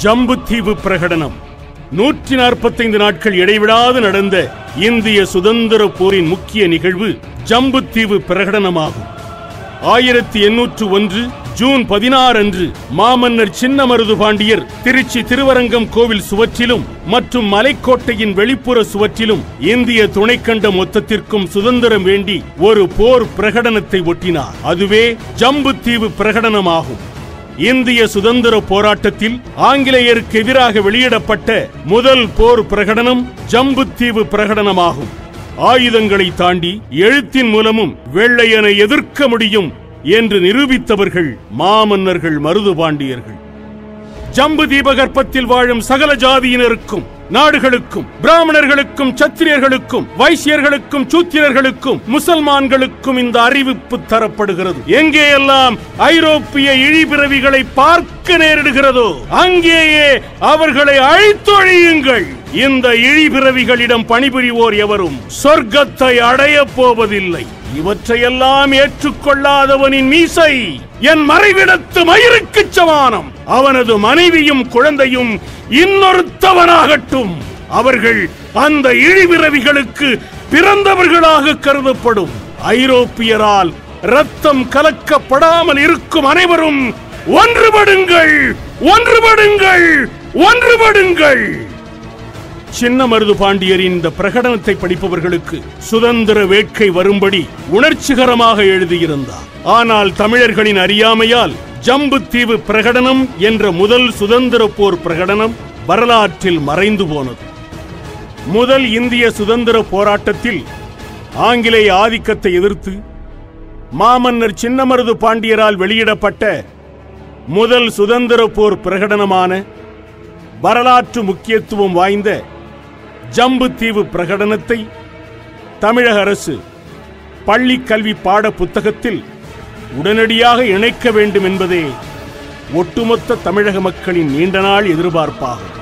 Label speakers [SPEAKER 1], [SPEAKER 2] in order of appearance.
[SPEAKER 1] ஜம்புத்தீவு பிரகடனம் நூற்றி நாற்பத்தைந்து நாட்கள் இடைவிடாது நடந்த இந்திய சுதந்திர போரின் முக்கிய நிகழ்வு ஜம்புத்தீவு பிரகடனமாகும் ஆயிரத்தி எண்ணூற்று ஒன்று ஜூன் பதினாறு அன்று மாமன்னர் சின்னமருது பாண்டியர் திருச்சி திருவரங்கம் கோவில் சுவற்றிலும் மற்றும் மலைக்கோட்டையின் வெளிப்புற சுவற்றிலும் இந்திய துணைக்கண்ட மொத்தத்திற்கும் சுதந்திரம் வேண்டி ஒரு போர் பிரகடனத்தை ஒட்டினார் அதுவே ஜம்புத்தீவு பிரகடனமாகும் இந்திய சுதந்திர போராட்டத்தில் ஆங்கிலேயருக்கு எதிராக வெளியிடப்பட்ட முதல் போர் பிரகடனம் ஜம்புத்தீவு பிரகடனமாகும் ஆயுதங்களை தாண்டி எழுத்தின் மூலமும் வெள்ளையனை எதிர்க்க முடியும் என்று நிரூபித்தவர்கள் மாமன்னர்கள் மருதுபாண்டியர்கள் ஜம்பு தீபகற்பத்தில் வாழும் சகல ஜாதியினருக்கும் நாடுகளுக்கும் பிராமணர்களுக்கும் சத்திரியர்களுக்கும் வைசியர்களுக்கும் சூத்திரர்களுக்கும் முசல்மான்களுக்கும் இந்த அறிவிப்பு தரப்படுகிறது எங்கேயெல்லாம் ஐரோப்பிய இழிபிறவிகளை பார்க்க நேரிடுகிறதோ அங்கேயே அவர்களை அழித்தொழியுங்கள் இந்த இழிபிறவிகளிடம் பணிபுரிவோர் எவரும் சொர்க்கத்தை அடையப் போவதில்லை இவற்றையெல்லாம் ஏற்றுக்கொள்ளாதவனின் மீசை என் மறைவிடத்து மயிருக்குச் சமானம் அவனது மனைவியும் குழந்தையும் இன்னொருத்தவனாகட்டும் அவர்கள் அந்த இழிபிறவிகளுக்கு பிறந்தவர்களாக கருதப்படும் ஐரோப்பியரால் ரத்தம் கலக்கப்படாமல் இருக்கும் அனைவரும் ஒன்றுபடுங்கள் ஒன்றுபடுங்கள் ஒன்றுபடுங்கள் சின்ன மருது பாண்டியரின் இந்த பிரகடனத்தை படிப்பவர்களுக்கு சுதந்திர வேட்கை வரும்படி உணர்ச்சிகரமாக எழுதியிருந்தார் ஆனால் தமிழர்களின் அறியாமையால் ஜம்புத்தீவு பிரகடனம் என்ற முதல் சுதந்திர போர் பிரகடனம் வரலாற்றில் மறைந்து போனது முதல் இந்திய சுதந்திர போராட்டத்தில் ஆங்கிலேய ஆதிக்கத்தை எதிர்த்து மாமன்னர் சின்னமருது பாண்டியரால் வெளியிடப்பட்ட முதல் சுதந்திர போர் பிரகடனமான வரலாற்று முக்கியத்துவம் வாய்ந்த ஜம்புத்தீவு பிரகடனத்தை தமிழக அரசு பள்ளி கல்வி பாட புத்தகத்தில் உடனடியாக இணைக்க வேண்டும் என்பதே ஒட்டுமொத்த தமிழக மக்களின் நீண்ட நாள் எதிர்பார்ப்பாகும்